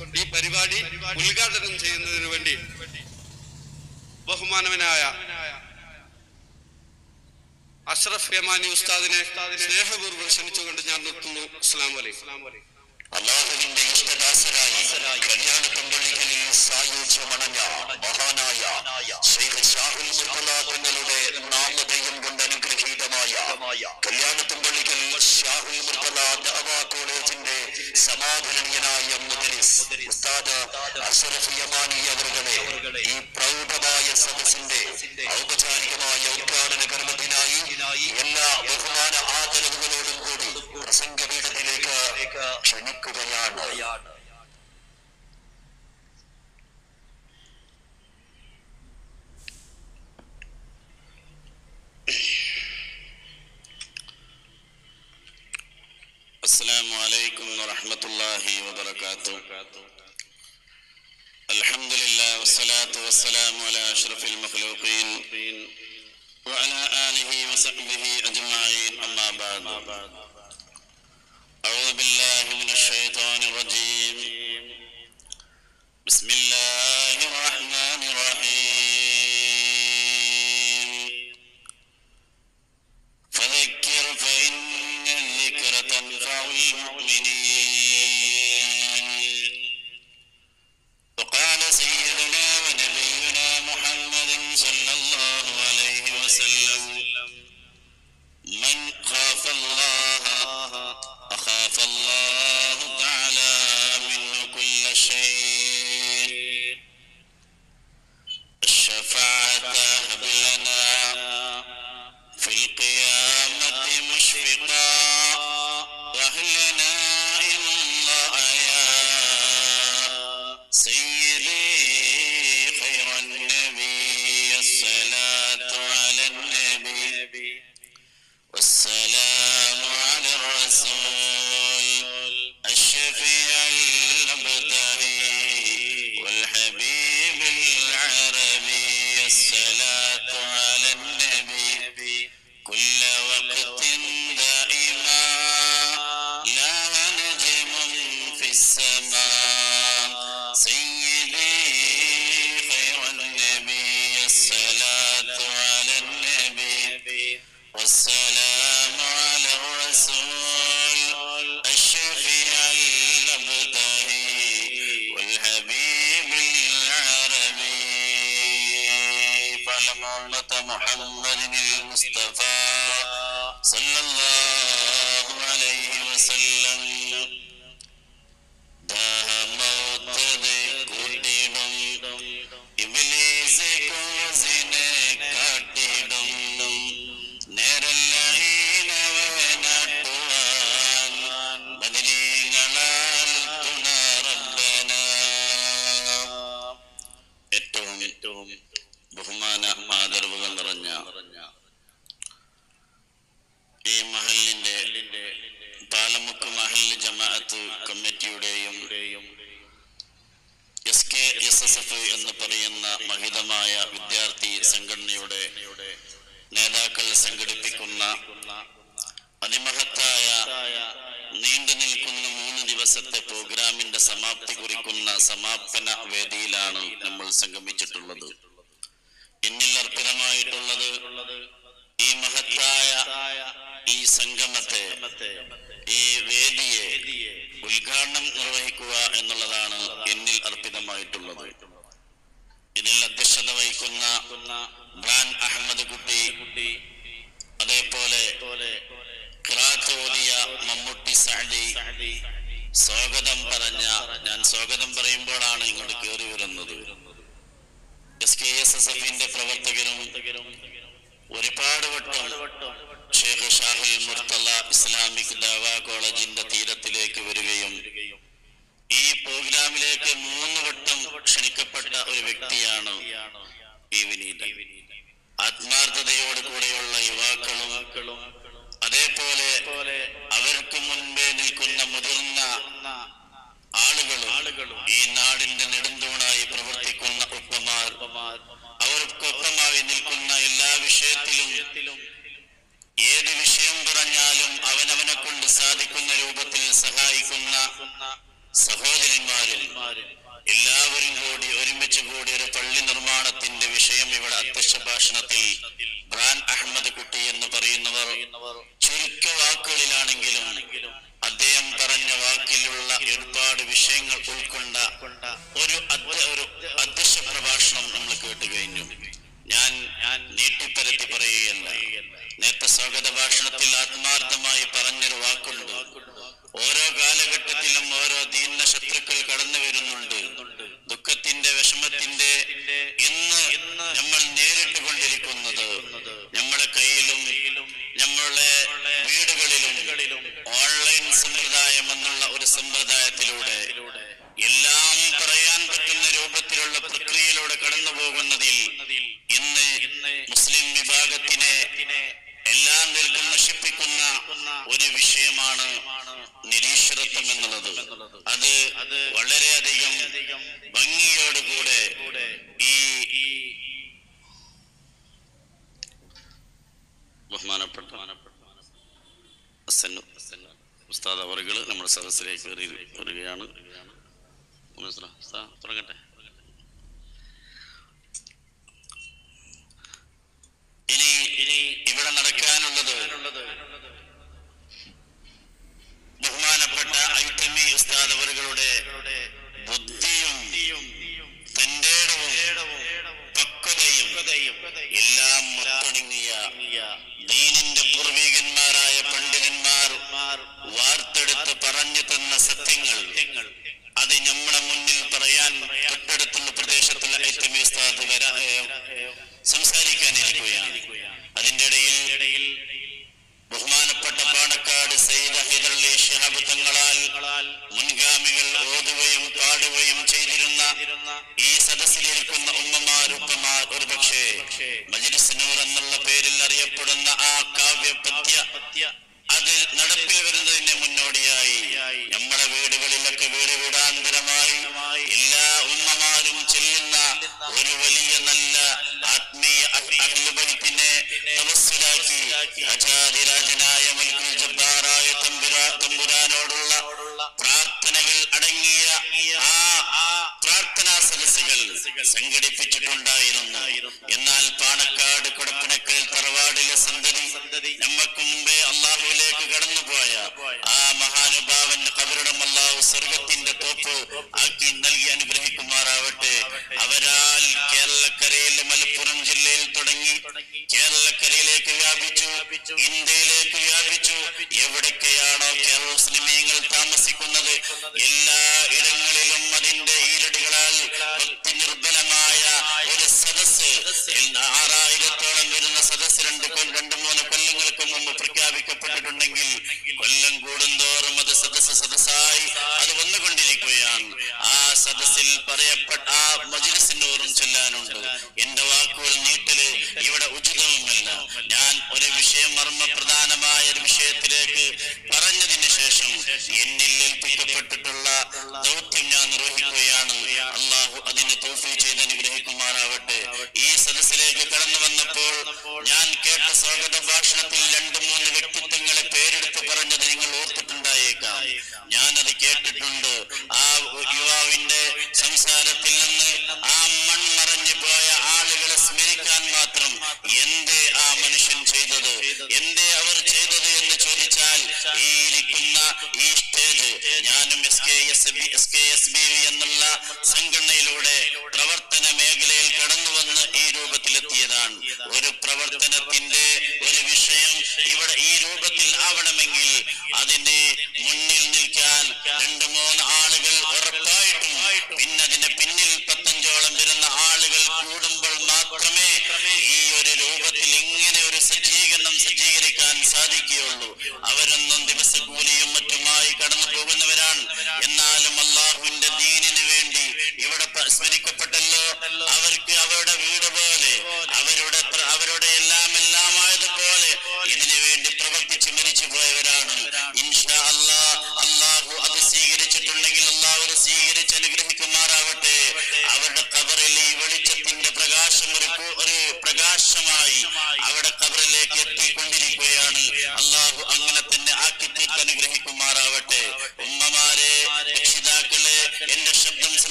ഈ പരിപാടി ഉദ്ഘാടനം ചെയ്യുന്നതിന് വേണ്ടി ബഹുമാനവനായ അഷ്റഫ് യമാനി ഉസ്താദിനെ സ്നേഹപൂർവ്വം ക്ഷണിച്ചുകൊണ്ട് ഞാൻ നിർത്തുന്നു അസ്സാം വലൈക്കും അള്ളാഹുവിന്റെ ഇഷ്ടദാസരായി കല്യാണ പന്തളികളിൽ സായുജ്യമണഞ്ഞ മഹാനായ ശൈഖ് ഷാഹുൽ മുർത്തല തങ്ങളുടെ നാമധേയം കൊണ്ട് അനുഗ്രഹീതമായ കല്യാണ പന്തളികൾ ഷാഹുൽ മുർത്തല ദഅവാ കോളേജിന്റെ സമാധാനീയനായ മുദരിസ് ഉസ്താദ് അഷ്റഫ് യമാനി അവരുടെ ഈ പ്രൗഢമായ സദസ്സിന്റെ ഔപചാരികമായ ഉദ്ഘാടന കർമ്മത്തിനായി എല്ലാ ബഹുമാന ആദരവുകളോടും കൂടി പ്രസംഗപീഠത്തിലേക്ക് ക്ഷണിക്കുകയാണ് السلام عليكم ورحمة الله وبركاته الحمد لله والصلاة والسلام على أشرف المخلوقين وعلى آله وصحبه أجمعين أما بعد أعوذ بالله من الشيطان الرجيم بسم الله الرحمن الرحيم فذكر فإن الذكر تنفع المؤمنين وقال سيدنا ونبينا محمد صلى الله عليه وسلم من خاف الله أخاف الله تعالى منه كل شيء الشفاعة هب لنا في القيامة مشفقا وأهلنا إلى الله يا سيدي خير النبي الصلاة على النبي والسلام على الرسول الشفيع المبتغي والحبيب العربي الصلاة على النبي كل وقت دائما لا نجم في السماء سيدي خير النبي الصلاة على النبي والسلام على الرسول الشفيع المبتغي والحبيب العربي فلم أمة محمد المصطفى صلى الله عليه وسلم ദാഹമൗത്തത് കൂട്ടിടും ഇബ്ലീസ് കോസിനെ കാട്ടിടും നേരല്ല ഈനവനാട്ടുവാൻ ബദരീങ്ങളാൽ തുണ റബ്ബന ഏറ്റവും ഏറ്റവും ബഹുമാന ആദരവുകൾ നിറഞ്ഞ ഈ മഹലിന്റെ പാലമുക്ക് മഹൽ ജമാഅത്ത് കമ്മിറ്റിയുടെയും S K S S F എന്ന് പറയുന്ന മഹിതമായ വിദ്യാർത്ഥി സംഘടനയുടെ നേതാക്കൾ സംഘടിപ്പിക്കുന്ന അതിമഹത്തായ നീണ്ടു നിൽക്കുന്ന മൂന്ന് ദിവസത്തെ പ്രോഗ്രാമിന്റെ സമാപ്തി കുറിക്കുന്ന സമാപന വേദിയിലാണ് നമ്മൾ സംഗമിച്ചിട്ടുള്ളത് എന്നിൽ അർപ്പിതമായിട്ടുള്ളത് ഈ മഹത്തായ ഈ സംഗമത്തെ ഈ വേദിയെ ഉദ്ഘാടനം നിർവഹിക്കുക എന്നുള്ളതാണ് എന്നിൽ അർപ്പിതമായിട്ടുള്ളത് ഇതിൽ അധ്യക്ഷത വഹിക്കുന്ന ബ്രാൻ അഹമ്മദ് കുട്ടി അതേപോലെ ഖിറാത്ത് ഓതിയ മമ്മൂട്ടി സാഡി സ്വാഗതം പറഞ്ഞ ഞാൻ സ്വാഗതം പറയുമ്പോഴാണ് ഇങ്ങോട്ട് കയറി വരുന്നത് എസ് കെ എസ് എസ് എഫിന്റെ പ്രവർത്തകരും ഒരുപാട് വട്ടം ഷേഖ് ഷാഹുൽ മുർത്തല ഇസ്ലാമിക് ദാവ കോളേജിന്റെ തീരത്തിലേക്ക് വരികയും ഈ പ്രോഗ്രാമിലേക്ക് മൂന്ന് വട്ടം ക്ഷണിക്കപ്പെട്ട ഒരു വ്യക്തിയാണ് ഈ വിനീത ആത്മാർത്ഥതയോട് കൂടെയുള്ള യുവാക്കളും അതേപോലെ അവർക്ക് മുൻപേ നിൽക്കുന്ന മുതിർന്ന ആളുകളും ഈ നാടിന്റെ നെടുന്തൂണായി പ്രവർത്തിക്കുന്ന ഉപ്പമാർ അവർക്കൊപ്പമായി നിൽക്കുന്ന എല്ലാ വിഷയത്തിലും ഏത് വിഷയം പറഞ്ഞാലും അവനവനെ കൊണ്ട് സാധിക്കുന്ന രൂപത്തിൽ സഹായിക്കുന്ന സഹോദരന്മാരും എല്ലാവരും കൂടി ഒരുമിച്ച് കൂടി ഒരു പള്ളി നിർമ്മാണത്തിന്റെ വിഷയം ഇവിടെ അധ്യക്ഷ ഭാഷണത്തിൽ ബ്രാൻ അഹമ്മദ് കുട്ടി എന്ന് പറയുന്നവർ ചുരുക്ക വാക്കുകളിലാണെങ്കിലും അദ്ദേഹം പറഞ്ഞ വാക്കിലുള്ള ഒരുപാട് വിഷയങ്ങൾ ഉൾക്കൊണ്ട ഒരു അധ്യ- ഒരു അധ്യക്ഷ പ്രഭാഷണം നമ്മൾ കേട്ട് കഴിഞ്ഞു ഞാൻ ഞാൻ നീട്ടിപ്പരത്തി പറയുകയല്ല നേരത്തെ സ്വാഗത ഭാഷണത്തിൽ ആത്മാർത്ഥമായി പറഞ്ഞൊരു വാക്കുണ്ട് ഓരോ കാലഘട്ടത്തിലും ഓരോ ദീന ശത്രുക്കൾ കടന്നു വരുന്നുണ്ട് ദുഃഖത്തിന്റെ വിഷമത്തിന്റെ ഇന്ന് നമ്മൾ നേരിട്ട് കൊണ്ടിരിക്കുന്നത് നമ്മുടെ കയ്യിലും നമ്മളുടെ വീടുകളിലും ഓൺലൈൻ സമ്പ്രദായം എന്നുള്ള ഒരു സമ്പ്രദായത്തിലൂടെ എല്ലാം പറയാൻ പറ്റുന്ന രൂപത്തിലുള്ള പ്രക്രിയയിലൂടെ കടന്നു പോകുന്നതിൽ ഇന്ന് മുസ്ലിം വിഭാഗത്തിനെ എല്ലാം നിൽക്കും നശിപ്പിക്കുന്ന ഒരു വിഷയമാണ് നിരീശ്വരത്വം എന്നുള്ളത് അത് അത് വളരെയധികം ഭംഗിയോടുകൂടെ ഈ ബഹുമാനപ്പെട്ട അസന്നു ഉസ്താദ് അവറുകൾ നമ്മുടെ സദസ്സിലേക്ക് കയറി വരികയാണ് മനസ്സിലാ- ഉസ്താദ് തുടങ്ങട്ടെ ഇനി ഇനി ഇവിടെ നടക്കാനുള്ളത് ബഹുമാനപ്പെട്ട ഐത്തമി ഉസ്താദ് അവറുകളുടെ ബുദ്ധിയും തന്റെ പക്വതയും എല്ലാം ഒത്തണങ്ങിയ ദീനിന്റെ പൂർവികന്മാരായ പണ്ഡിതന്മാർ വാർത്തെടുത്ത് പറഞ്ഞു തന്ന സത്യങ്ങൾ അത് നമ്മുടെ മുന്നിൽ പറയാൻ തൊട്ടടുത്തുള്ള പ്രദേശത്തുള്ള ഐത്തമി ഉസ്താദ് വരാ ഏ, സംസാരിക്കാനിരിക്കുകയാണ് അതിന്റെ ഇടയിൽ ബഹുമാനപ്പെട്ട പാണക്കാട് സയ്യിദ് ഹൈദരലി ശിഹാബ് തങ്ങളാൽ മുൻഗാമികൾ ഓതുകയും പാടുകയും ചെയ്തിരുന്ന ഈ സദസ്സിലിരിക്കുന്ന ഉമ്മമാർ ഉപ്പമാർ ഒരു പക്ഷേ മജ്ലിസ് നൂർ എന്നുള്ള പേരിൽ അറിയപ്പെടുന്ന ആ കാവ്യപദ്യ അത് നടപ്പിൽ വരുന്നതിന് മുന്നോടിയായി നമ്മുടെ വീടുകളിലൊക്കെ വീട് വീടാന്തരമായി എല്ലാ ഉമ്മമാരും ചെല്ലുന്ന ഒരു വലിയ നല്ല ആത്മീയ അഖിലുബൈത്തിനെ തപസ്സിലാക്കി രാജാതിരാജനായ മുൽക്കുൽ ജബ്ബാറായ തമ്പുരാ തമ്പുരാനോടുള്ള പ്രാർത്ഥനകൾ അടങ്ങിയ ആ ആ പ്രാർത്ഥനാ സദസ്സുകൾ സംഘടിപ്പിച്ചിട്ടുണ്ടായിരുന്നു എന്നാൽ പാണക്കാട് കുടപ്പനക്കൽ തറവാടിലെ സന്തതി നമുക്ക് മുമ്പേ അള്ളാഹുവിലേക്ക് കടന്നുപോയ ആ മഹാനുഭാവന്റെ കബറിടം അള്ളാഹു സ്വർഗത്തിന്റെ തോപ്പ് ആക്കി നൽകി അനുഗ്രഹിക്കുമാറാവട്ടെ അവരാൽ കേരളക്കരയിലെ മലപ്പുറം ജില്ലയിൽ തുടങ്ങി കേരളക്കരയിലേക്ക് വ്യാപിച്ചു ഇന്ത്യയിലേക്ക് വ്യാപിച്ചു എവിടൊക്കെയാണോ കേരള മുസ്ലിമീങ്ങൾ താമസിക്കുന്നത് എല്ലാ ഇടങ്ങളിലും അതിന്റെ ഈരടികളാൽ ഭക്തി നിർബലമായ ഒരു സദസ് എല്ലാ ആറായിരത്തോളം വരുന്ന സദസ് രണ്ട് കൊല്ലം രണ്ട് മൂന്ന് കൊല്ലങ്ങൾക്ക് മുമ്പ് പ്രഖ്യാപിക്കപ്പെട്ടിട്ടുണ്ടെങ്കിൽ കൊല്ലം കൂടുന്തോറും അത് സദസ് സദസ്സായി അത് വന്നുകൊണ്ടിരിക്കുകയാണ് ആ സദസ്സിൽ പറയപ്പെട്ട ആ മജിലിസിനോറും ചെല്ലാനുണ്ട് എന്റെ വാക്കുകൾ നീട്ടല് ഇവിടെ ഉചിതവുമല്ല ഞാൻ ഒരു വിഷയം മർമ്മപ്രധാനമായ ഒരു വിഷയത്തിലേക്ക് പറഞ്ഞതിന് ശേഷം എന്നിൽ ഏൽപ്പിക്കപ്പെട്ടിട്ടുള്ള ദൗത്യം ഞാൻ നിർവഹിക്കുകയാണ് അള്ളാഹു അതിന് തോഫി ചെയ്ത് അനുഗ്രഹിക്കുമാറാവട്ടെ ഈ സദസ്സിലേക്ക് കടന്നു വന്നപ്പോൾ ഞാൻ കേട്ട സ്വാഗത ഭാഷണത്തിൽ രണ്ട് മൂന്ന് വ്യക്തിത്വങ്ങളെ പേരെടുത്ത് പറഞ്ഞത് നിങ്ങൾ ഓർത്തിട്ടുണ്ടായേക്കാം ഞാനത് കേട്ടിട്ടുണ്ട് ആ യുവാവിന്റെ സംസാരത്തിൽ നിന്ന് ആ മൺമറഞ്ഞു പോയ ആ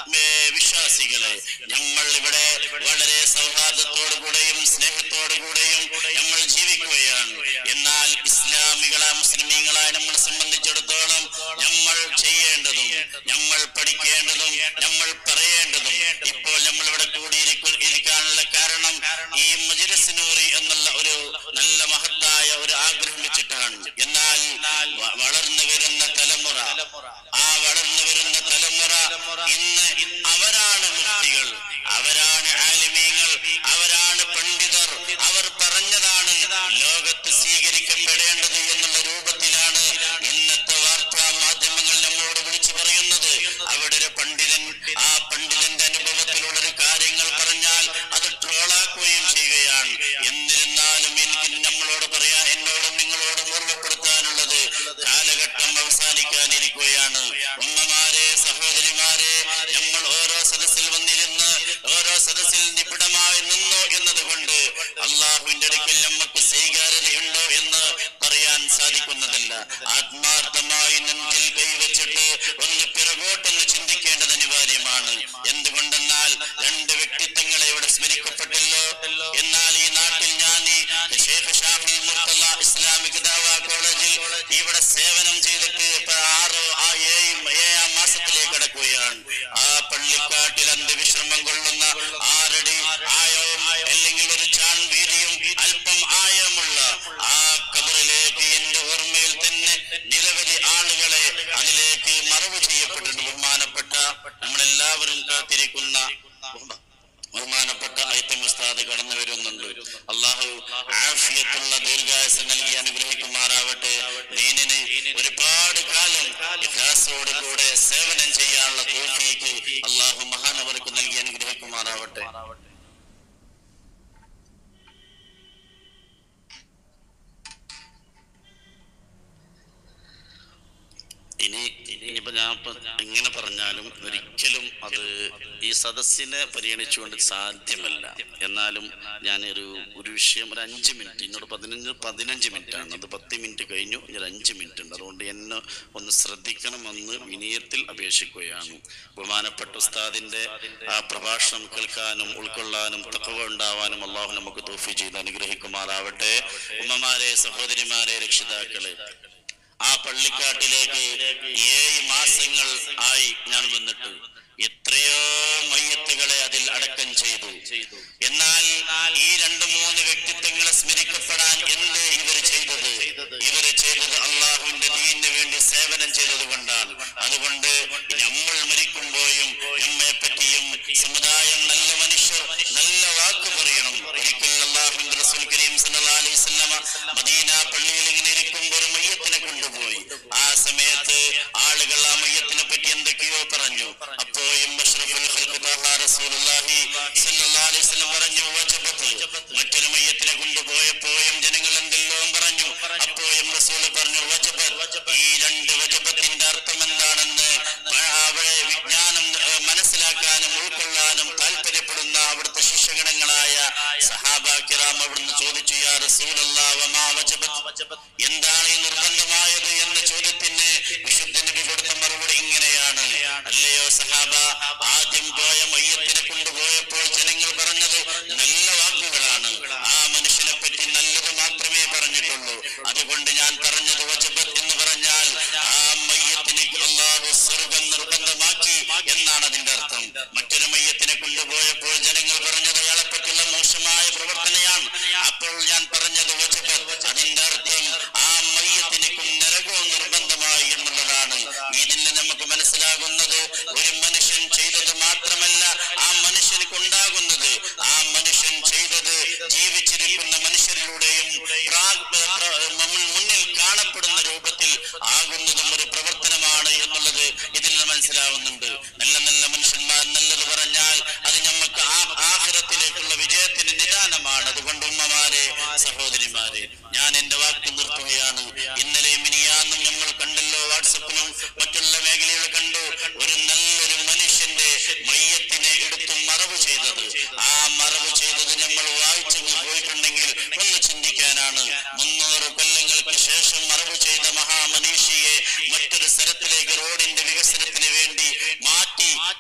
ഏ, വിശ്വാസികളെ നമ്മൾ ഇവിടെ വളരെ സൗഹാർദ്ദത്തോടു കൂടെയും സ്നേഹത്തോടു കൂടെയും നമ്മൾ ജീവിക്കുകയാണ് എന്നാൽ ഇസ്ലാമികളായ മുസ്ലിമീങ്ങളായ നമ്മളെ സംബന്ധിച്ചിടത്തോളം നമ്മൾ ചെയ്യേണ്ടതും നമ്മൾ പഠിക്കേണ്ടതും നമ്മൾ പറയേണ്ടതും ഇപ്പോൾ നമ്മൾ ഇവിടെ കൂടിയിരിക്കു ഇരിക്കാനുള്ള കാരണം ഈ മജിലസിനൂറി എന്നുള്ള ഒരു നല്ല മഹത്തായ ഒരു ആഗ്രഹം വെച്ചിട്ടാണ് എന്നാൽ വ- വളർന്നു വരുന്ന തലമുറ ആ വളർന്നു വരുന്ന തലമുറ ഇന്ന് അവരാണ് മുക്തികൾ അവരാണ് ആലിമീങ്ങൾ അവരാണ് പണ്ഡിതർ അവർ പറഞ്ഞതാണ് ലോകത്ത് സ്വീകരിക്കപ്പെടേണ്ടത് എന്നുള്ള രൂപത്തിലാണ് ഇന്നത്തെ വാർത്താ മാധ്യമങ്ങൾ നമ്മോട് വിളിച്ചു പറയുന്നത് അവിടെ ഒരു പണ്ഡിതൻ ആ പണ്ഡിതന്റെ അനുഭവത്തിലുള്ള ഒരു കാര്യങ്ങൾ പറഞ്ഞാൽ അത് ട്രോളാക്കുകയും ചെയ്യുകയാണ് എന്നിരുന്നാലും എനിക്ക് നമ്മളോട് പറയാ എന്നോടും നിങ്ങളോടും ഓർമ്മപ്പെടുത്താനുള്ളത് കാലഘട്ടം അവസാനിക്കാനിരിക്കുകയാണ് ഉമ്മമാരെ സഹോദരിമാരെ നമ്മൾ ഓരോ സദസ്സിൽ വന്നിരുന്ന് ഓരോ സദസ്സിൽ നിബിഡമായി നിന്നു എന്നതുകൊണ്ട് അള്ളാഹുവിന്റെ അടുക്കൽ നമുക്ക് സ്വീകാര്യതയുണ്ടോ എന്ന് പറയാൻ സാധിക്കുന്നതല്ല ആത്മാർത്ഥമായി നെഞ്ചിൽ കൈവച്ചിട്ട് ഒന്ന് പിറകോട്ടൊന്ന് ചിന്തിക്കേണ്ടത് അനിവാര്യമാണ് എന്തുകൊണ്ടെന്നാൽ രണ്ട് വ്യക്തിത്വങ്ങളെ ഇവിടെ സ്മരിക്കപ്പെട്ടല്ലോ എന്നാൽ ഈ നാട്ടിൽ ഞാൻ ഈ ഷേഖ് ഷാഫി മുർത്തല്ല ഇസ്ലാമിക് ദാവാ കോളേജിൽ ഇവിടെ സേവനം ചെയ്തിട്ട് ഇപ്പൊ ആറോ ആ ഏഴ് ഏഴാം മാസത്തിലേക്ക് കടക്കുകയാണ് ആ പള്ളിക്കാട്ടിൽ അന്ത്യവിശ്രമം കൊള്ളുന്ന ആറടി ആയവും അല്ലെങ്കിൽ ഒരു ചാൺ വീതിയും അല്പം ആയമുള്ള ആ കബറിലേക്ക് എന്റെ ഓർമ്മയിൽ തന്നെ നിരവധി ആളുകളെ അതിലേക്ക് മറവ് ചെയ്യപ്പെട്ടിട്ടുണ്ട് ബഹുമാനപ്പെട്ട നമ്മളെല്ലാവരും കാത്തിരിക്കുന്ന ബഹുമാ- ബഹുമാനപ്പെട്ട ഐത്തം ഉസ്താദ് കടന്നു വരുന്നുണ്ട് അള്ളാഹു ആഫിയത്തുള്ള ദീർഘായുസ് നൽകി അനുഗ്രഹിക്കുമാറാവട്ടെ ദീനിന് ഒരുപാട് കാലം ഇഖ്ലാസോട് കൂടെ സേവനം ചെയ്യാനുള്ള തോഫീക്ക് അള്ളാഹു മഹാനവർക്ക് നൽകി അനുഗ്രഹിക്കുമാറാവട്ടെ ഇനി ഇനിയിപ്പോ ഞാൻ ഇപ്പൊ എങ്ങനെ പറഞ്ഞാലും ഒരിക്കലും അത് ഈ സദസ്സിനെ പരിഗണിച്ചുകൊണ്ട് സാധ്യമല്ല എന്നാലും ഞാനൊരു ഒരു വിഷയം ഒരു അഞ്ച് മിനിറ്റ് എന്നോട് പതിനഞ്ച് പതിനഞ്ച് മിനിറ്റ് ആണ് അത് പത്ത് മിനിറ്റ് കഴിഞ്ഞു ഇനി ഒരു അഞ്ച് മിനിറ്റ് ഉണ്ട് അതുകൊണ്ട് എന്നെ ഒന്ന് ശ്രദ്ധിക്കണമെന്ന് വിനയത്തിൽ അപേക്ഷിക്കുകയാണ് ബഹുമാനപ്പെട്ട ഉസ്താദിന്റെ ആ പ്രഭാഷണം കേൾക്കാനും ഉൾക്കൊള്ളാനും തക്കവ ഉണ്ടാവാനും അള്ളാഹു നമുക്ക് തോഫി ചെയ്ത് അനുഗ്രഹിക്കുമാറാവട്ടെ ഉമ്മമാരെ സഹോദരിമാരെ രക്ഷിതാക്കളെ ആ പള്ളിക്കാട്ടിലേക്ക് ഏഴ് മാസങ്ങൾ ആയി ഞാൻ വന്നിട്ട് എത്രയോ മയ്യത്തുകളെ അതിൽ അടക്കം ചെയ്തു എന്നാൽ ഈ രണ്ട് മൂന്ന് വ്യക്തിത്വങ്ങളെ സ്മരിക്കപ്പെടാൻ എന്ത് ഇവർ ചെയ്തത് ഇവര് ചെയ്തത് അള്ളാഹുവിന്റെ ദീനിന് വേണ്ടി സേവനം ചെയ്തത് കൊണ്ടാണ് അതുകൊണ്ട് നമ്മൾ മരിക്കുമ്പോഴും നമ്മെ പറ്റിയും സമുദായം നല്ല മനുഷ്യർ നല്ല വാക്ക് പറയണം ഒരിക്കൽ അള്ളാഹുവിന്റെ റസൂൽ കരീം സല്ലല്ലാഹു അലൈഹി വസല്ലമ മദീന പള്ളിയിൽ ഇങ്ങനെ ഇരിക്കുമ്പോൾ ഒരു മയ്യത്തിനെ കൊണ്ടുപോയി ആ സമയത്ത് ആളുകൾ ആ മയ്യത്തിനെ പറ്റി എന്തൊക്കെയോ പറഞ്ഞു അപ്പോഴും അഷ്റഫുൽ ഖൽഖ് ത്വഹ റസൂലുള്ളാഹി സല്ലല്ലാഹു അലൈഹി വസല്ലം പറഞ്ഞു വജബത്ത് മറ്റൊരു മയ്യത്തിനെ കൊണ്ടുപോയപ്പോഴും ജനങ്ങൾ എന്തെല്ലോ പറഞ്ഞു അപ്പോഴും റസൂൽ പറഞ്ഞു വജബത്ത് ഈ രണ്ട് വജബത്തിന്റെ അർത്ഥം എന്താണെന്ന് പ- അവിടെ വിജ്ഞാനം ഏഹ്, മനസ്സിലാക്കാനും ഉൾക്കൊള്ളാനും താല്പര്യപ്പെടുന്ന അവിടുത്തെ ശിഷ്യഗണങ്ങളായ സഹാബ കിറാം അവിടുന്ന് ചോദിച്ചു യാ റസൂലല്ലാഹ് വമാ വജബത്ത് എന്താണ് ഈ നിർബന്ധമായത് എന്ന ചോദ്യത്തിന് വിശുദ്ധ നബി കൊടുത്ത മറുപടി ഇങ്ങനെയാണ് അല്ലയോ സഹാബ ആദ്യം പോയ മയ്യത്തിനെ കൊണ്ടുപോയപ്പോൾ ജനങ്ങൾ പറഞ്ഞത് നല്ല വാക്കുകളാണ് ആ മനുഷ്യനെ പറ്റി നല്ലത് മാത്രമേ പറഞ്ഞിട്ടുള്ളൂ അതുകൊണ്ട് ഞാൻ പറഞ്ഞത് വജബത്ത് എന്ന് പറഞ്ഞാൽ ആ മയ്യത്തിന് അള്ളാഹു സ്വർഗം നിർബന്ധമാക്കി എന്നാണ് അതിന്റെ അർത്ഥം മറ്റൊരു മയ്യത്തിനെ കൊണ്ടുപോയപ്പോൾ ജനങ്ങൾ പറഞ്ഞത് അയാളെ പറ്റിയുള്ള മോശമായ പ്രവർത്തനയാണ് അപ്പോൾ ഞാൻ പറഞ്ഞത് വജബത്ത് അതിന്റെ അർത്ഥം ആ മയ്യത്തിനും നരകവും നിർബന്ധമായി എന്നുള്ളതാണ് ഇതിൽ നമുക്ക് മനസ്സിലാകുന്നത് ഒരു മനുഷ്യൻ ചെയ്തത് മാത്രമല്ല ആ മനുഷ്യനിക്ക് ഉണ്ടാകുന്നത് ആ മനുഷ്യൻ ചെയ്തത് ജീവിച്ചിരിക്കുന്ന മനുഷ്യരിലൂടെയും പ്രാഗ്- പ്ര- മുന്നിൽ മുന്നിൽ കാണപ്പെടുന്ന രൂപത്തിൽ ആകുന്നതും ഒരു പ്രവർത്തനമാണ് എന്നുള്ളത് ഇതിൽ നിന്ന് മനസ്സിലാവുന്നുണ്ട് നല്ല നല്ല മനുഷ്യന്മാർ നല്ലത് പറഞ്ഞാൽ അത് നമുക്ക് ആ ആഹ്റത്തിലേക്കുള്ള വിജയത്തിന് നിദാനമാണ് അതുകൊണ്ട് ഉമ്മമാരെ സഹോദരിമാരെ ഞാൻ എന്റെ വാക്ക് നിർത്തുകയാണ് ഇന്നലെയും ഇനിയാന്നും നമ്മൾ കണ്ടല്ലോ വാട്സപ്പിലും മറ്റുള്ള മേഖലയിൽ കണ്ടു ഒരു നല്ലൊരു മനുഷ്യന്റെ മയ്യത്തിനെ എടുത്തു മറവ് ചെയ്തത് ആ മറവ് ചെയ്തത് നമ്മൾ വായിച്ചു പോയിട്ടുണ്ടെങ്കിൽ ഒന്ന് ചിന്തിക്കാനാണ് മുന്നൂറ് കൊല്ലങ്ങൾക്ക് ശേഷം മറവ് ചെയ്ത മഹാമനീഷിയെ മറ്റൊരു സ്ഥലത്തിലേക്ക് റോഡിന്റെ വികസനത്തിന് വേണ്ടി മാറ്റി